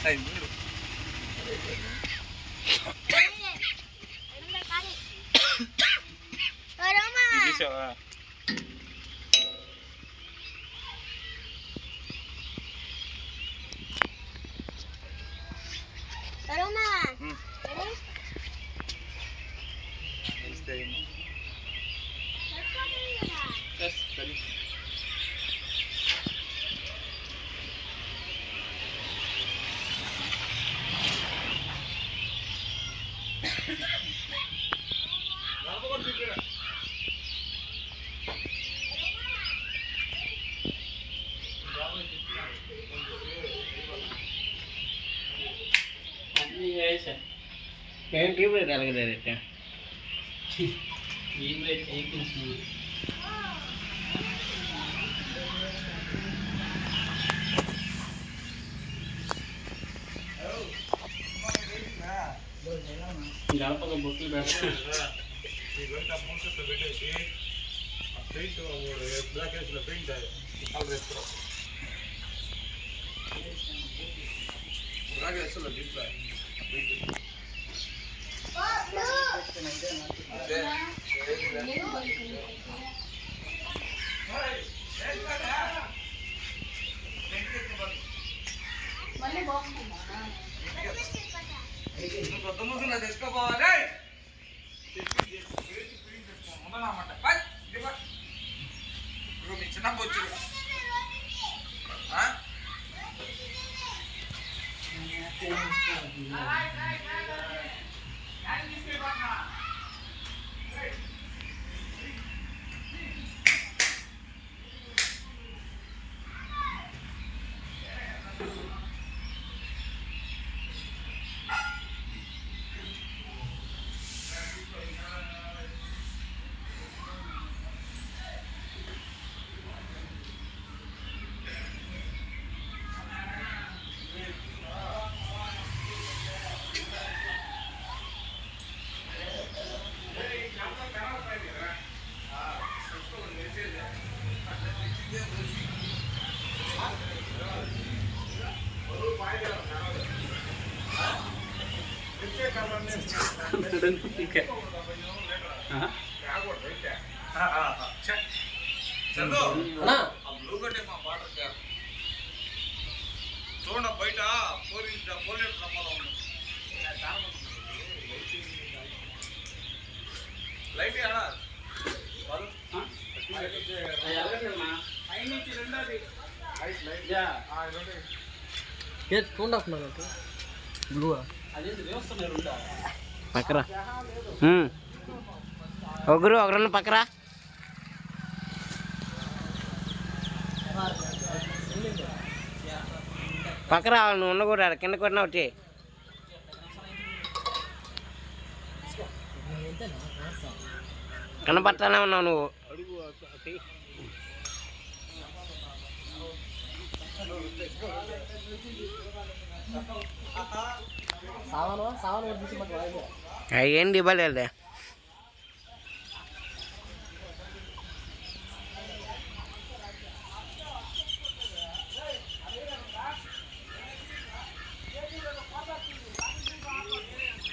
తీసావా ఉమ్. ఇస్తే ఏంటి? ఎస్, సరే. అన్నీ వేసా ఏంటి ఇప్పుడు ఎలగలేదట ఏం లేదు చేయించిన గడపక బొట్లు పెడతా చిన్న బొచ్చు ఇంకా చందు ఆ బ్లూ కట్టే మా బాటర్ క్యాప్ చూడండి బయట పోలీస్ పోలీస్ ప్రమాదం ఉంది లైట్ ఏడా చూడకున్నాను బ్లూ అదే వేస్తున్నారు ఉందా పక్కరా ఒకరు ఒకరు పక్కరా పక్కరా నువ్వు ఉండకూడదు ఆడ కింద కొట్టినా ఒకటి కనపడతానే ఉన్నావు నువ్వు అయ్యేంటి ఇవ్వలేదు